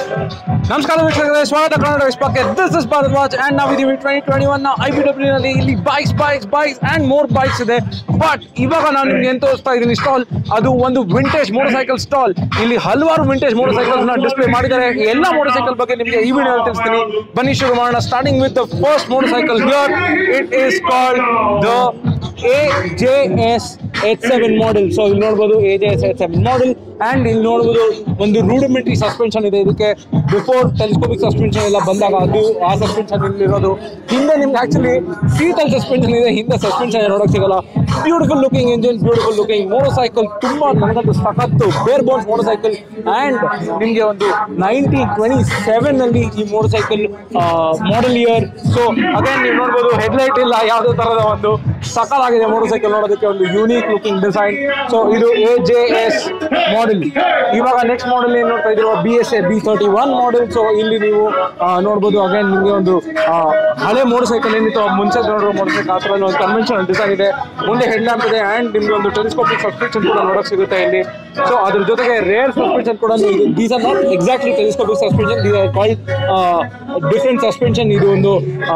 ನಮಸ್ಕಾರ ವೀಕ್ಷಕರೇ ಸ್ವಾಗತ ಕನ್ನಡ ವಿಶ್ವಕ್ಕೆ this is Bharat watch and ನಾವಿದೀವಿ twenty twenty one I B W ನಲ್ಲಿ ಇಲ್ಲಿ bikes bikes bikes and more bikes ಇದೆ ಬಟ್ ಇವಾಗ ನಾನು ನಿಮ್ಗೆ ಏನ್ ತೋರಿಸ್ತಾ ಇದ್ದೀನಿ ಸ್ಟಾಲ್ ಅದು ಒಂದು ವಿಂಟೇಜ್ ಮೋಟರ್ ಸೈಕಲ್ ಸ್ಟಾಲ್ ಇಲ್ಲಿ ಹಲವಾರು ವಿಂಟೇಜ್ ಮೋಟರ್ ಸೈಕಲ್ಸ್ ನ ಡಿಸ್ಪ್ಲೇ ಮಾಡಿದ್ದಾರೆ ಈ ಎಲ್ಲ ಮೋಟರ್ ಸೈಕಲ್ ಬಗ್ಗೆ ನಿಮಗೆ ಈ ವಿಡಿಯೋ ತಿಳಿಸ್ತೀನಿ ಬನ್ನಿ ಶುರು ಮಾಡೋಣ starting with the first motorcycle here it is called the A J S H seven model so ಇಲ್ಲಿ ನೋಡ್ಬೋದು A J S H seven model and ಇಲ್ಲಿ ನೋಡ್ಬೋದು ಒಂದು ರೂಡಿಮೆಂಟ್ರಿ ಸಸ್ಪೆನ್ಷನ್ ಇದೆ ಇದಕ್ಕೆ ಬಿಫೋರ್ ಟೆಲಿಸ್ಕೋಪಿಕ್ ಸಸ್ಪೆನ್ಷನ್ ಎಲ್ಲ ಬಂದಾಗ ಅದು ಆ ಸಸ್ಪೆನ್ಷನ್ ಇಲ್ಲಿರೋದು ಹಿಂದೆ ನಿಮ್ಗೆ ಆಕ್ಚುಲಿ ಸೀಟಲ್ ಸಸ್ಪೆನ್ಷನ್ ಇದೆ ಹಿಂದೆ ಸಸ್ಪೆನ್ಷನ್ ನೋಡಕ್ ಸಿಗಲ್ಲ beautiful looking engine beautiful looking motorcycle ತುಂಬಾ ನನಗಂತೂ ಸಖತ್ತು ಬೇರ್ ಬೋನ್ಸ್ ಮೋಟರ್ ಸೈಕಲ್ ಅಂಡ್ ನಿಮಗೆ ಒಂದು ನೈನ್ಟೀನ್ ಟ್ವೆಂಟಿ ಸೆವೆನ್ ನಲ್ಲಿ ಈ motorcycle model year so again ನೀವು ನೋಡ್ಬೋದು ಹೆಡ್ಲೈಟ್ ಇಲ್ಲ ಯಾವುದೇ ತರಹದ ಒಂದು ಸಕಲಾಗಿದೆ ಮೋಟರ್ ಸೈಕಲ್ ನೋಡೋದಕ್ಕೆ ಒಂದು ಯೂನಿಕ್ ಲುಕಿಂಗ್ ಡಿಸೈನ್ ಸೊ ಇದು ಎ ಜೆ ಎಸ್ ಮಾಡೆಲ್ ಇವಾಗ ನೆಕ್ಸ್ಟ್ ಮಾಡೆಲ್ ಏನು ನೋಡ್ತಾ ಇದ್ರು B S A B thirty one model so ಇಲ್ಲಿ ನೀವು ಆ, ನೋಡ್ಬೋದು ಅಗೇನ್ ನಿಮಗೆ ಒಂದು ಆ, ಹಳೆ ಮೋಟರ್ ಸೈಕಲ್ ಏನಿತ್ತು ಆ ಮುಂಚೆ ನೋಡಿರೋ ಮೋಟರ್ ಸೈಕಲ್ ಆ ಥರ ಒಂದು ಕನ್ವೆನ್ಷನಲ್ ಡಿಸೈನ್ ಇದೆ ಮುಂದೆ ಹೆಡ್ ಲ್ಯಾಂಪ್ ಇದೆ ಅಂಡ್ ನಿಮಗೆ ಒಂದು ಟೆಲಿಸ್ಕೋಪಿಕ್ ಸಬ್ಸ್ಕ್ರಿಪ್ಷನ್ ಕೂಡ ನೋಡಕ್ ಸಿಗುತ್ತೆ ಇಲ್ಲಿ ಸೊ ಅದ್ರ ಜೊತೆಗೆ ರೇರ್ ಸಸ್ಪೆನ್ಷನ್ ಕೂಡ these are not exactly telescopic suspension these are called different suspension ಇದು ಒಂದು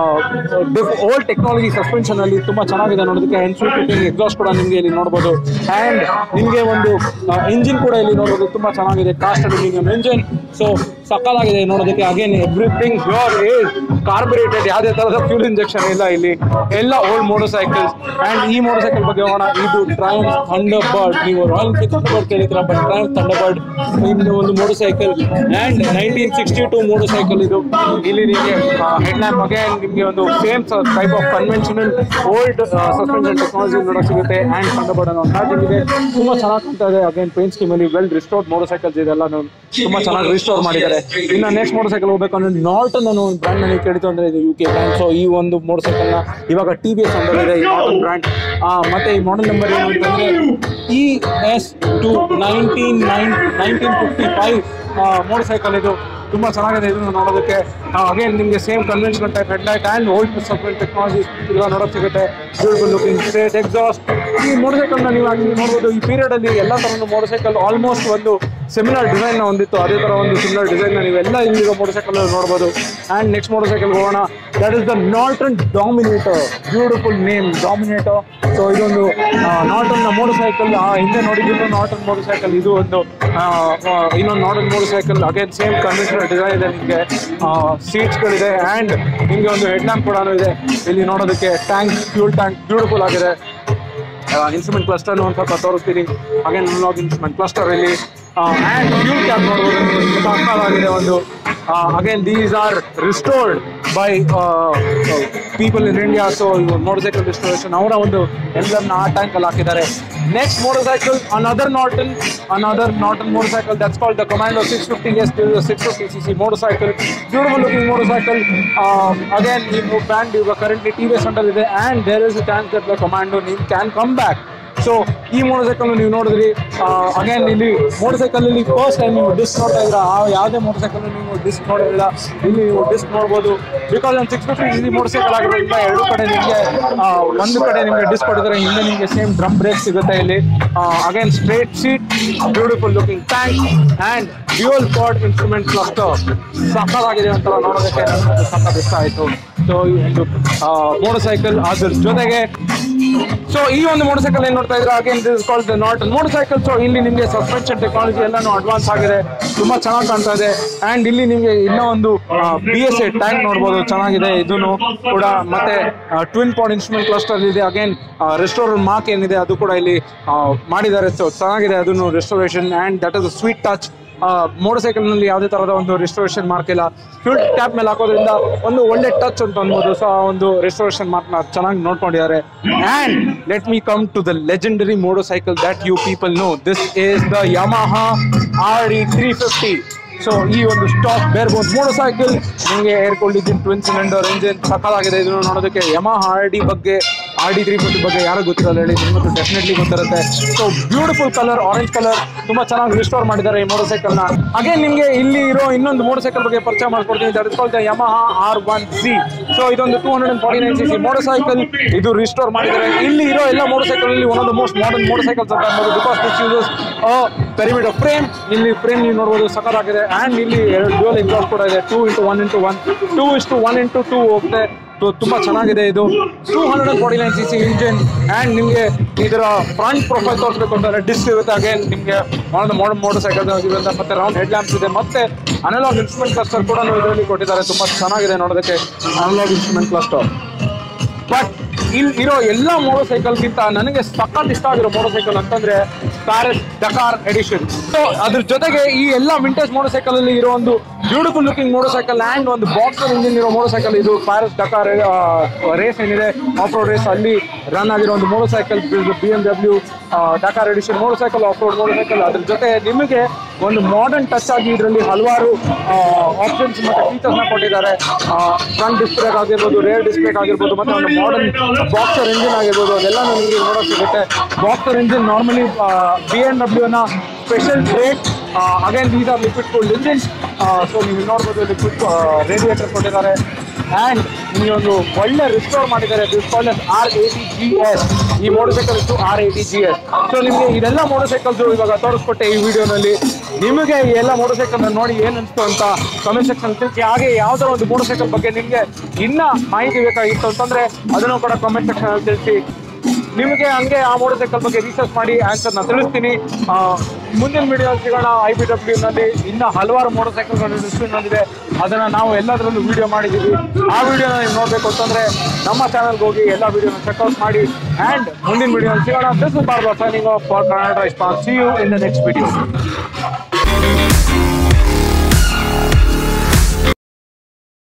ಓಲ್ಡ್ ಟೆಕ್ನಾಲಜಿ ಸಸ್ಪೆನ್ಷನ್ ಅಲ್ಲಿ ತುಂಬಾ ಚೆನ್ನಾಗಿದೆ ನೋಡೋದಕ್ಕೆ ಅಂಡ್ ಸ್ವೀಟ್ ಎಕ್ಸಾಸ್ಟ್ ಕೂಡ ನಿಮಗೆ ಇಲ್ಲಿ ನೋಡಬಹುದು ಅಂಡ್ ನಿಮಗೆ ಒಂದು ಇಂಜಿನ್ ಕೂಡ ಇಲ್ಲಿ ನೋಡೋದು ತುಂಬಾ ಚೆನ್ನಾಗಿದೆ ಕಾಸ್ಟ್ ಅಲ್ಯೂಮಿನಿಯಂ ಇಂಜಿನ್ ಸೊ ಸಕ್ಕಲಾಗಿದೆ ನೋಡೋದಕ್ಕೆ again everything your as carburetted ಯಾವುದೇ ತರಹದ ಫ್ಯೂಲ್ ಇಂಜೆಕ್ಷನ್ ಇಲ್ಲ ಇಲ್ಲಿ ಎಲ್ಲ ಓಲ್ಡ್ ಮೋಟರ್ ಸೈಕಲ್ಸ್ ಅಂಡ್ ಈ ಮೋಟರ್ ಸೈಕಲ್ ಬಗ್ಗೆ ಹೋಗೋಣ ಇದು ಟ್ರಯಂಫ್ ಥಂಡರ್ ಬರ್ಡ್ ನೀವು ರಾಯಲ್ ಥಂಡರ್ ಬರ್ಡ್ ಕೇಳಿದ್ರ ಬಟ್ ಟ್ರಯಂಫ್ ಥಂಡರ್ ಬರ್ಡ್ ಇನ್ನು ಒಂದು motorcycle and nineteen sixty two motorcycle ಇದು ಇಲ್ಲಿ ನಿಮಗೆ ಹೆಡ್ ಲ್ಯಾಂಪ್ ಅಗೇನ್ ನಿಮಗೆ ಒಂದು same type of conventional old suspension technology ನೋಡಕ್ ಸಿಗುತ್ತೆ ಅಂಡ್ ಥಂಡರ್ ಬರ್ಡ್ ಅನ್ನೋ ಮ್ಯಾಜಿಕ್ ಇದೆ ತುಂಬಾ ಚೆನ್ನಾಗಿ ಕಾಣ್ತಾ ಇದೆ ಅಗೇನ್ ಪೇಂಟ್ ಸ್ಕೀಮ್ ಅಲ್ಲಿ ವೆಲ್ ರಿಸ್ಟೋರ್ಡ್ ಮೋಟರ್ ಸೈಕಲ್ಸ್ ಇದೆಲ್ಲ ತುಂಬಾ ಚೆನ್ನಾಗಿ ರಿಸ್ಟೋರ್ ಮಾಡಿದ್ದಾರೆ ಇನ್ನು ನೆಕ್ಸ್ಟ್ ಮೋಟರ್ ಸೈಕಲ್ ಹೋಗ್ಬೇಕು ಅಂದ್ರೆ ನಾಲ್ಟನ್ ಅನ್ನೋ ಒಂದು ಬ್ರ್ಯಾಂಡ್ ನನಗೆ ಕೇಳಿತು ಅಂದ್ರೆ ಇದು ಯು ಕೆ ಬ್ರ್ಯಾಂಡ್ ಸೊ ಈ ಒಂದು ಮೋಟರ್ ಸೈಕಲ್ ನ ಇವಾಗ ಟಿ ವಿ ಎಸ್ ಅಂಡರ್ ಇದೆ ಈ ನಾಲ್ಟನ್ ಬ್ರ್ಯಾಂಡ್ ಮತ್ತೆ ಈ ಮಾಡೆಲ್ ನಂಬರ್ ಏನು ಅಂತಂದ್ರೆ E S two nineteen nine nineteen fifty five motorcycle ಇದು ತುಂಬಾ ಚೆನ್ನಾಗಿದೆ ಇದನ್ನು ನೋಡೋದಕ್ಕೆ ಅಗೇನ್ ನಿಮಗೆ same conventional type head light and old subvent technology ಎಲ್ಲ ನೋಡೋಕೆ ಸಿಗುತ್ತೆ ಬ್ಯೂಟಿಫುಲ್ ಲುಕಿಂಗ್ ಸ್ಟ್ರೇಟ್ ಎಕ್ಸಾಸ್ಟ್ ಈ ಮೋಟರ್ ಸೈಕಲ್ನ ನೀವು ಆಗಿ ನೋಡ್ಬೋದು ಈ ಪೀರಿಯಡ್ ಅಲ್ಲಿ ಎಲ್ಲ ತರಹದ ಮೋಟರ್ ಸೈಕಲ್ ಆಲ್ಮೋಸ್ಟ್ ಒಂದು ಸಿಮಿಲರ್ ಡಿಸೈನ್ ನ ಹೊಂದಿತ್ತು ಅದೇ ತರ ಒಂದು ಸಿಮಿಲರ್ ಡಿಸೈನ್ ನ ನೀವೆಲ್ಲ ಇಲ್ಲಿರೋ ಮೋಟರ್ ಸೈಕಲ್ ನೋಡ್ಬೋದು ಅಂಡ್ ನೆಕ್ಸ್ಟ್ ಮೋಟರ್ ಸೈಕಲ್ ಹೋಗೋಣ that is the Norton Dominator beautiful name Dominator so ಇದೊಂದು ನಾಲ್ಟನ್ ಮೋಟರ್ ಸೈಕಲ್ ಹಿಂದೆ ನೋಡಿದ್ದು ನಾಲ್ಟನ್ ಮೋಟರ್ ಸೈಕಲ್ ಇದು ಒಂದು ಆ, ಆ, ಇನ್ನೊಂದು Norton motorcycle again same conventional design ಇದೆ ನಿಮಗೆ ಸೀಟ್ಸ್ಗಳಿದೆ ಆ್ಯಂಡ್ ನಿಮಗೆ ಒಂದು ಹೆಡ್ ಲ್ಯಾಂಪ್ ಕೂಡ ಇದೆ ಇಲ್ಲಿ ನೋಡೋದಕ್ಕೆ ಟ್ಯಾಂಕ್ ಫ್ಯೂಲ್ ಟ್ಯಾಂಕ್ ಬ್ಯೂಟಿಫುಲ್ ಆಗಿದೆ ಇನ್ಸ್ಟ್ರೂಮೆಂಟ್ ಕ್ಲಸ್ಟರ್ ಒಂದು ಸ್ವಲ್ಪ ತೋರಿಸ್ತೀನಿ ಅಗೇನ್ ಅನಲಾಗ್ ಇನ್ಸ್ಟ್ರೂಮೆಂಟ್ ಕ್ಲಸ್ಟರ್ ಇಲ್ಲಿ ಆ್ಯಂಡ್ ಫ್ಯೂಲ್ ಕ್ಯಾಪ್ ನೋಡ್ಬೋದು ಸಕ್ಕತ್ತಾಗಿದೆ ಒಂದು again these are restored by people in India so motorcycle restoration ಅವರ ಒಂದು ಎಲ್ಲರನ್ನ ಆ ಟ್ಯಾಂಕ್ ಅಲ್ಲಿ ಹಾಕಿದ್ದಾರೆ next motorcycle another Norton another Norton motorcycle that's called the Commando six fifty S six fifty C C motorcycle beautiful looking motorcycle again ನೀವು brand ಇವಾಗ currently T V S under ಇದೆ and there is a chance that the Commando ನೀವು can come back so ಈ motorcycle ನೀವು ನೋಡಿದ್ರಿ again ಇಲ್ಲಿ motorcycle ಇಲ್ಲಿ first time ನೀವು ಡಿಸ್ಕ್ ನೋಡ್ತಾ ಇದ್ರ ಆ ಯಾವುದೇ ಮೋಟರ್ ಸೈಕಲ್ ನೀವು ಡಿಸ್ಕ್ ನೋಡಿರಲಿಲ್ಲ ಇಲ್ಲಿ ನೀವು ಡಿಸ್ಕ್ ನೋಡ್ಬೋದು ಬಿಕಾಸ್ ಒಂದು ಸಿಕ್ಸ್ ಫಿಫ್ಟಿ ಇಲ್ಲಿ ಮೋಟರ್ ಸೈಕಲ್ ಆಗಿರೋದ್ರಿಂದ ಎರಡು ಕಡೆ ನಿಮಗೆ ಒಂದು ಕಡೆ ನಿಮಗೆ ಡಿಸ್ಕ್ ಕೊಟ್ಟಿದ್ರೆ ಹಿಂದೆ ನಿಮಗೆ ಸೇಮ್ ಡ್ರಮ್ ಬ್ರೇಕ್ ಸಿಗುತ್ತೆ ಇಲ್ಲಿ again straight seat beautiful looking tank and dual pod instrument cluster ಸಕ್ಕತ್ತಾಗಿದೆ ಅಂತ ನೋಡೋದಕ್ಕೆ ನನಗೆ ಸಖತ್ ಇಷ್ಟ ಆಯಿತು ಸೊ ಈ ಒಂದು ಮೋಟರ್ ಸೈಕಲ್ ಅದ್ರ ಜೊತೆಗೆ ಸೊ ಈ ಒಂದು ಮೋಟರ್ ಸೈಕಲ್ ಏನ್ ನೋಡ್ತಾ ಇದ್ರೆ again this called the Norton motorcycle so ಇಲ್ಲಿ ನಿಮಗೆ ಸಸ್ಪೆನ್ಷನ್ ಟೆಕ್ನಾಲಜಿ ಎಲ್ಲಾನು ಅಡ್ವಾನ್ಸ್ ಆಗಿದೆ ತುಂಬಾ ಚೆನ್ನಾಗಿ ಕಾಣ್ತಾ ಇದೆ ಅಂಡ್ ಇಲ್ಲಿ ನಿಮಗೆ ಇನ್ನೂ ಒಂದು ಬಿ ಎಸ್ ಎ ಟ್ಯಾಂಕ್ ನೋಡ್ಬೋದು ಚೆನ್ನಾಗಿದೆ ಇದನ್ನು ಕೂಡ ಮತ್ತೆ ಟ್ವಿನ್ ಪಾಡ್ ಇನ್ಸ್ಟ್ರೂಮೆಂಟ್ ಕ್ಲಸ್ಟರ್ ಇದೆ ಅಗೇನ್ ರೆಸ್ಟೋರ್ ಮಾರ್ಕ್ ಏನಿದೆ ಅದು ಕೂಡ ಇಲ್ಲಿ ಆ, ಮಾಡಿದ್ದಾರೆ ಸೊ ಚೆನ್ನಾಗಿದೆ ಅದನ್ನು restoration and that is sweet touch motorcycle ನಲ್ಲಿ ಯಾವುದೇ ತರಹದ ಒಂದು ರೆಸ್ಟೋರೇಷನ್ ಮಾರ್ಕ್ ಇಲ್ಲ ಫ್ಯೂಲ್ ಟ್ಯಾಪ್ ಮೇಲೆ ಹಾಕೋದ್ರಿಂದ ಒಂದು ಒಳ್ಳೆ ಟಚ್ ಅಂತ ಅನ್ಬೋದು ಸೊ ಆ ಒಂದು ರೆಸ್ಟೋರೇಷನ್ ಮಾರ್ಕ್ ನ ಚೆನ್ನಾಗಿ ನೋಡ್ಕೊಂಡಿದ್ದಾರೆ and let me come to the legendary motorcycle that you people know this is the Yamaha R E three fifty so ಈ ಒಂದು stock bare bone motorcycle ನಿಮಗೆ air cooled engine twin cylinder engine ಸಕಾಲಾಗಿದೆ ಇದನ್ನು ನೋಡೋದಕ್ಕೆ Yamaha R D ಬಗ್ಗೆ R D three fifty ಬಗ್ಗೆ ಯಾರು ಗೊತ್ತಿರಲ್ಲ ಹೇಳಿ ನಿಮಗೂ ಡೆಫಿನೆಟ್ಲಿ ಗೊತ್ತಿರುತ್ತೆ so beautiful colour orange colour ತುಂಬಾ ಚೆನ್ನಾಗಿ ರಿಸ್ಟೋರ್ ಮಾಡಿದ್ದಾರೆ ಈ ಮೋಟರ್ ಸೈಕಲ್ ನ ಹಾಗೆ ನಿಮಗೆ ಇಲ್ಲಿ ಇರೋ ಇನ್ನೊಂದು ಮೋಟರ್ ಸೈಕಲ್ ಬಗ್ಗೆ ಪರಿಚಯ ಮಾಡ್ಕೊಡ್ತೀನಿ that is called Yamaha R one C so ಇದೊಂದು two hundred and forty nine C C motorcycle ಇದು ರಿಸ್ಟೋರ್ ಮಾಡಿದ್ದಾರೆ ಇಲ್ಲಿ ಇರೋ ಎಲ್ಲ ಮೋಟರ್ ಸೈಕಲ್ ಅಲ್ಲಿ one of the most modern motorcycles ಅಂತ ಅನ್ಬೋದು because this uses perimeter frame ಇಲ್ಲಿ ಫ್ರೇಮ್ ನೀವು ನೋಡ್ಬೋದು ಸಖತ್ತಾಗಿದೆ ಆ್ಯಂಡ್ ಇಲ್ಲಿ ಎರಡು ಡ್ಯೂಯಲ್ ಎಕ್ಸಾಸ್ಟ್ ಕೂಡ ಇದೆ two into one into one two ಇಷ್ಟು ಒನ್ ಇಂಟು ಟೂ ಹೋಗುತ್ತೆ ಸೊ ತುಂಬ ಚೆನ್ನಾಗಿದೆ ಇದು two hundred and forty nine C C engine and ನಿಮಗೆ ಇದರ ಫ್ರಂಟ್ ಪ್ರೊಫೈಲ್ ತೋರಿಸ್ಬೇಕು ಅಂತಂದ್ರೆ ಡಿಸ್ಕ್ ಇರುತ್ತೆ ಅಗೇನ್ ನಿಮಗೆ ಒಂದು ಮಾಡರ್ನ್ ಮೋಟರ್ ಸೈಕಲ್ ಇರುತ್ತೆ ಮತ್ತೆ ರೌಂಡ್ ಹೆಡ್ ಲ್ಯಾಂಪ್ಸ್ ಇದೆ ಮತ್ತೆ ಅನಲಾಗ್ ಇನ್ಸ್ಟ್ರೂಮೆಂಟ್ ಕ್ಲಸ್ಟರ್ ಕೂಡ ಇದರಲ್ಲಿ ಕೊಟ್ಟಿದ್ದಾರೆ ತುಂಬ ಚೆನ್ನಾಗಿದೆ ನೋಡೋದಕ್ಕೆ ಅನಲಾಗ್ ಇನ್ಸ್ಟ್ರೂಮೆಂಟ್ ಕ್ಲಸ್ಟರ್ ಬಟ್ ಇಲ್ಲಿ ಇರೋ ಎಲ್ಲ ಮೋಟರ್ ಸೈಕಲ್ಗಿಂತ ನನಗೆ ಸಖತ್ ಇಷ್ಟ ಆಗಿರೋ ಮೋಟರ್ ಸೈಕಲ್ ಅಂತಂದ್ರೆ ಪ್ಯಾರಿಸ್ ಡಕಾರ್ ಎಡಿಷನ್ ಸೊ ಅದ್ರ ಜೊತೆಗೆ ಈ ಎಲ್ಲ ವಿಂಟೇಜ್ ಮೋಟರ್ ಸೈಕಲ್ ಅಲ್ಲಿ ಇರೋ ಒಂದು beautiful looking motorcycle and ಒಂದು ಬಾಕ್ಸರ್ ಇಂಜಿನ್ ಇರೋ ಮೋಟರ್ ಸೈಕಲ್ ಇದು ಪ್ಯಾರಿಸ್ ಡಕಾರ್ ರೇಸ್ ಏನಿದೆ ಆಫ್ ರೋಡ್ ರೇಸ್ ಅಲ್ಲಿ ರನ್ ಆಗಿರೋ ಒಂದು motorcycle B M W Dakar edition motorcycle off road motorcycle ಅದ್ರ ಜೊತೆ ನಿಮಗೆ ಒಂದು ಮಾಡರ್ನ್ ಟಚ್ ಆಗಿ ಇದರಲ್ಲಿ ಹಲವಾರು ಆಪ್ಷನ್ಸ್ ಮತ್ತೆ ಫೀಚರ್ಸ್ ನ ಕೊಟ್ಟಿದ್ದಾರೆ ಫ್ರಂಟ್ ಡಿಸ್ಪ್ಲೇ ಆಗಿರ್ಬೋದು ರೇರ್ ಡಿಸ್ಪ್ಲೇ ಆಗಿರ್ಬೋದು ಮತ್ತೆ ಒಂದು ಮಾಡರ್ನ್ ಬಾಕ್ಸರ್ ಇಂಜಿನ್ ಆಗಿರ್ಬೋದು ಅದೆಲ್ಲ ನಿಮಗೆ ನೋಡೋಕೆ ಸಿಗುತ್ತೆ boxer engine normally B M W ನ special brake again these are liquid cooled engines so ನೀವು ನೋಡ್ಬೋದು ಲಿಕ್ವಿಡ್ ರೇಡಿಯೇಟರ್ ಕೊಟ್ಟಿದ್ದಾರೆ ಆ್ಯಂಡ್ ನಿಮಗೆ ಒಂದು ಒಳ್ಳೆ ರಿಸ್ಟೋರ್ ಮಾಡಿದ್ದಾರೆ this called R A T G S ಈ ಮೋಟರ್ ಸೈಕಲ್ ಇತ್ತು R A T G S so ನಿಮಗೆ ಇದೆಲ್ಲ ಮೋಟರ್ ಸೈಕಲ್ಸ್ ಇವಾಗ ತೋರಿಸ್ಕೊಟ್ಟೆ ಈ ವಿಡಿಯೋನಲ್ಲಿ ನಿಮಗೆ ಈ ಎಲ್ಲ ಮೋಟರ್ ಸೈಕಲ್ ನೋಡಿ ಏನ್ ಅನಿಸ್ತು ಅಂತ ಕಮೆಂಟ್ ಸೆಕ್ಷನ್ ತಿಳಿಸಿ ಹಾಗೆ ಯಾವ್ದಾರ ಒಂದು ಮೋಟರ್ ಸೈಕಲ್ ಬಗ್ಗೆ ನಿಮಗೆ ಇನ್ನ ಮಾಹಿತಿ ಬೇಕಾಗಿತ್ತು ಅಂತಂದ್ರೆ ಅದನ್ನು ಕೂಡ ಕಮೆಂಟ್ ಸೆಕ್ಷನ್ ಅಲ್ಲಿ ತಿಳಿಸಿ ನಿಮಗೆ ಹಂಗೆ ಆ ಮೋಟರ್ ಸೈಕಲ್ ಬಗ್ಗೆ ರಿಸರ್ಚ್ ಮಾಡಿ ಆನ್ಸರ್ ನ ತಿಳಿಸ್ತೀನಿ ಆ, ಮುಂದಿನ ವಿಡಿಯೋ ಸಿಗೋಣ ಐ ಬಿ ಡಬ್ಲ್ಯೂ ನಲ್ಲಿ ಇನ್ನ ಹಲವಾರು ಮೋಟರ್ ಸೈಕಲ್ಗಳು ಡಿಸ್ಪ್ಲೇನ್ ಬಂದಿದೆ ಅದನ್ನ ನಾವು ಎಲ್ಲದರಲ್ಲೂ ವಿಡಿಯೋ ಮಾಡಿದ್ದೀವಿ ಆ ವಿಡಿಯೋನ ನೀವು ನೋಡ್ಬೇಕು ಅಂತಂದ್ರೆ ನಮ್ಮ ಚಾನಲ್ಗೆ ಹೋಗಿ ಎಲ್ಲ ವಿಡಿಯೋನ ಚೆಕ್ಔಟ್ ಮಾಡಿ ಅಂಡ್ ಮುಂದಿನ ವಿಡಿಯೋ ಸಿಗೋಣ ದಿಸ್ ಇಸ್ ಬಾರ್ಬಾ signing off for Karnataka response see you in the next video